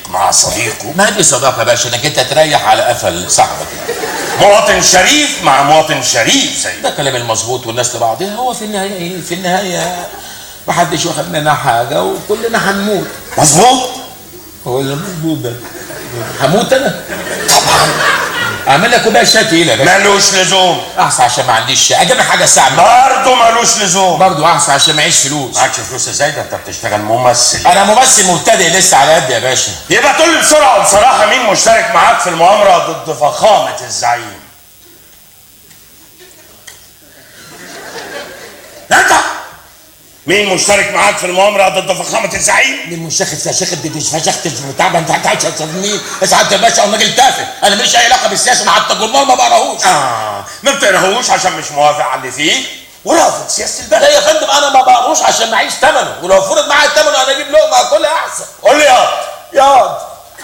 مع صديقه ما دي صداقه يا باشا انك انت تريح على قفل صاحبك مواطن شريف مع مواطن شريف زي ده كلام المظبوط والناس لبعضها هو في النهايه ايه في النهايه محدش واخد مننا حاجه وكلنا هنموت مظبوط هو اللي مظبوط ده هموت انا طبعا اعمل لك كوبايه شاي تقيله يا باشا مالوش لزوم احسن عشان ما عنديش اجيب لك حاجه ساعه برضه مالوش لزوم برضه احسن عشان معيش فلوس معكش فلوس ازاي ده انت بتشتغل ممثل انا ممثل مبتدئ لسه على قد يا باشا يبقى تقول لي بسرعه وبصراحه مين مشترك معاك في المؤامره ضد فخامه الزعيم انت مين مشترك معاك في المؤامره ضد فخامه الزعيم من مشاخد فشاخد دي فشخت بتاع ده انت عايز مين يا سعاده الباشا انا راجل تافه انا ماليش اي علاقه بالسياسه انا حتى الجورنال ما بقراهوش اه ما بتقراهوش عشان مش موافق على اللي فيه ورافض سياسه البلد لا يا فندم انا ما بقروش عشان معيش ثمنه ولو فرض معايا ثمنه انا اجيب لقمه اكلها احسن قول لي ياض ياض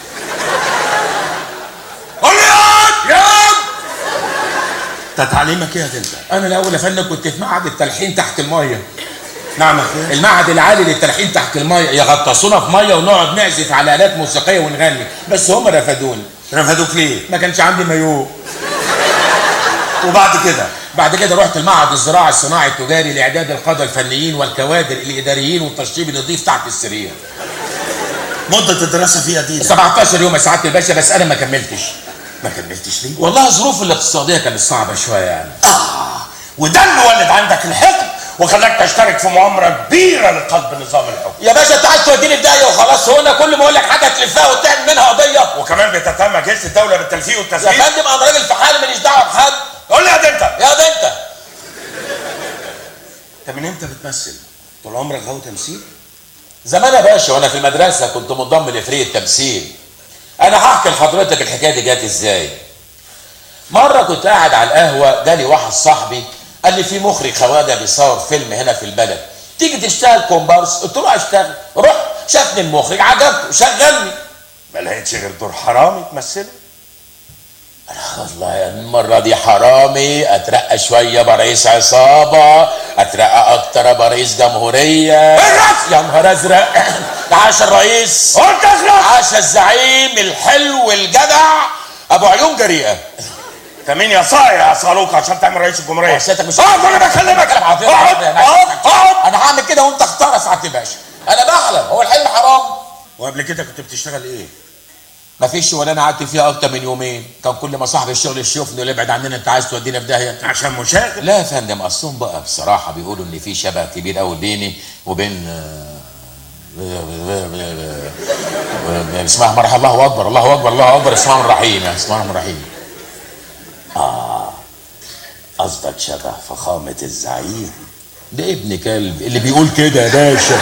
قول لي ياض ياض انت تعليمك ايه يا انت انا الاول يا فندم كنت في معهد التلحين تحت الميه نعم يا اخويا المعهد العالي للتلحين تحت الميه يغطسونا في ميه ونقعد نعزف على الات موسيقيه ونغني بس هم رفضوني رفضوك ليه ما كانش عندي مايوه وبعد كده بعد كده رحت المعهد الزراعي الصناعي التجاري لاعداد القاده الفنيين والكوادر الاداريين والتشطيب النظيف تحت السرير مده الدراسه فيها دي 17 يوم يا سعاده الباشا بس انا ما كملتش ما كملتش ليه والله الظروف الاقتصاديه كانت صعبه شويه يعني آه وده اللي ولد عندك الحقد وخلاك تشترك في مؤامره كبيره لقلب نظام الحكم يا باشا انت عايز توديني في داهيه وخلاص هو انا كل ما اقول لك حاجه تلفها وتعمل منها قضيه وكمان بتتهم اجهزه الدوله بالتلفيق يا والتسليم فندم انا راجل في حالي ماليش دعوه بحد قول لي يا ده انت يا ده انت انت من امتى بتمثل؟ طول عمرك غاوي تمثيل؟ زمان يا باشا وانا في المدرسه كنت منضم لفريق التمثيل انا هحكي لحضرتك الحكايه دي جت ازاي مره كنت قاعد على القهوه جالي واحد صاحبي قال لي في مخرج خواجه بيصور فيلم هنا في البلد تيجي تشتغل كومبارس قلت له اشتغل رحت شافني المخرج عجبته شغلني ما لقيتش غير دور حرامي تمثله؟ والله المرة دي حرامي اترقى شوية برئيس عصابة اترقى اكتر ابقى رئيس جمهورية اخرس! يا نهار ازرق عاش الرئيس قلت اخرس! عاش الزعيم الحلو الجدع ابو عيون جريئة انت مين يا صايع يا صاروخ عشان تعمل رئيس الجمهوريه؟ حسيتك مش اقعد وانا بكلمك كلام عاطفي. اقعد اقعد اقعد انا هعمل كده وانت اختار يا سعاده الباشا انا بحلم هو الحلم حرام وقبل كده كنت بتشتغل ايه؟ مفيش شغلانه قعدت فيها اكتر من يومين كان كل ما صاحب الشغل يشوفني يقول لي ابعد عننا انت عايز تودينا في داهيه عشان مشاغل لا يا فندم اصلهم بقى بصراحه بيقولوا ان في شبه كبير قوي بيني وبين آه، بسم الله الرحمن الله اكبر الله اكبر الله اكبر بسم الله الرحمن الرحيم يعني بسم الله الرحمن الرحيم قصدك شبه فخامه الزعيم ده ابن كلب اللي بيقول كده يا باشا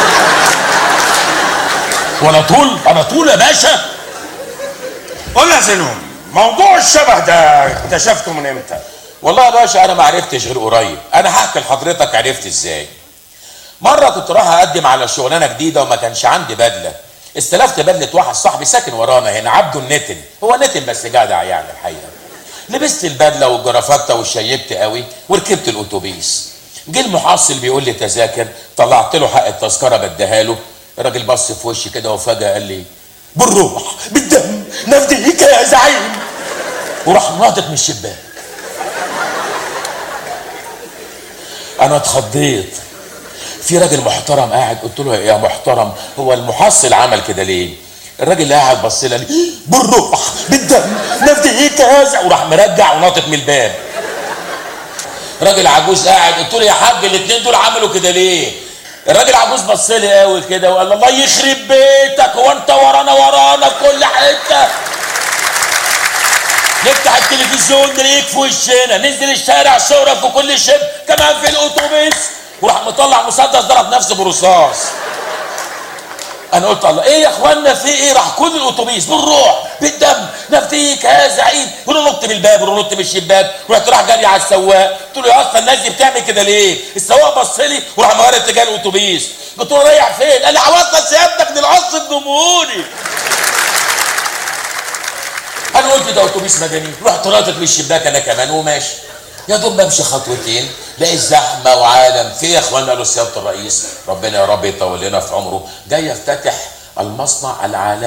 وانا طول انا طول يا باشا قول يا زينهم موضوع الشبه ده اكتشفته من امتى؟ والله يا باشا انا ما عرفتش غير قريب انا هحكي لحضرتك عرفت ازاي مره كنت رايح اقدم على شغلانه جديده وما كانش عندي بدله استلفت بدله واحد صاحبي ساكن ورانا هنا عبده النتن هو نتن بس جدع يعني الحقيقه لبست البدله والجرافته وشيبت قوي وركبت الاتوبيس جه المحصل بيقول لي تذاكر طلعت له حق التذكره بديها له الراجل بص في وشي كده وفجاه قال لي بالروح بالدم نفديك يا زعيم وراح ناطط من الشباك انا اتخضيت في راجل محترم قاعد قلت له يا محترم هو المحصل عمل كده ليه الراجل اللي قاعد بص لي قال لي بالروح بالدم نفديك يا زعيم وراح مرجع وناطط من الباب راجل عجوز قاعد قلت له يا حاج الاثنين دول عملوا كده ليه الراجل عجوز بص لي قوي كده وقال الله يخرب بيتك هو انت ورانا ورانا في كل حته نفتح التلفزيون نلاقيك في وشنا ننزل الشارع صورك في كل شب كمان في الاتوبيس وراح مطلع مسدس ضرب نفسه برصاص انا قلت الله ايه يا اخوانا في ايه راح كل الاتوبيس بالروح بالدم نفديك يا زعيم قلنا نط من الباب ونط من الشباك رحت راح جري على السواق قلت له يا اسطى الناس دي بتعمل كده ليه السواق بص لي وراح مغير اتجاه الاتوبيس قلت له رايح فين قال لي عوضت سيادتك من العصر الجمهوري انا قلت ده اتوبيس مجانين رحت ناطط من الشباك انا كمان وماشي يا دوب بمشي خطوتين لقيت زحمه وعالم في يا اخوانا قالوا سياده الرئيس ربنا يا رب يطول لنا في عمره جاي يفتتح المصنع العالمي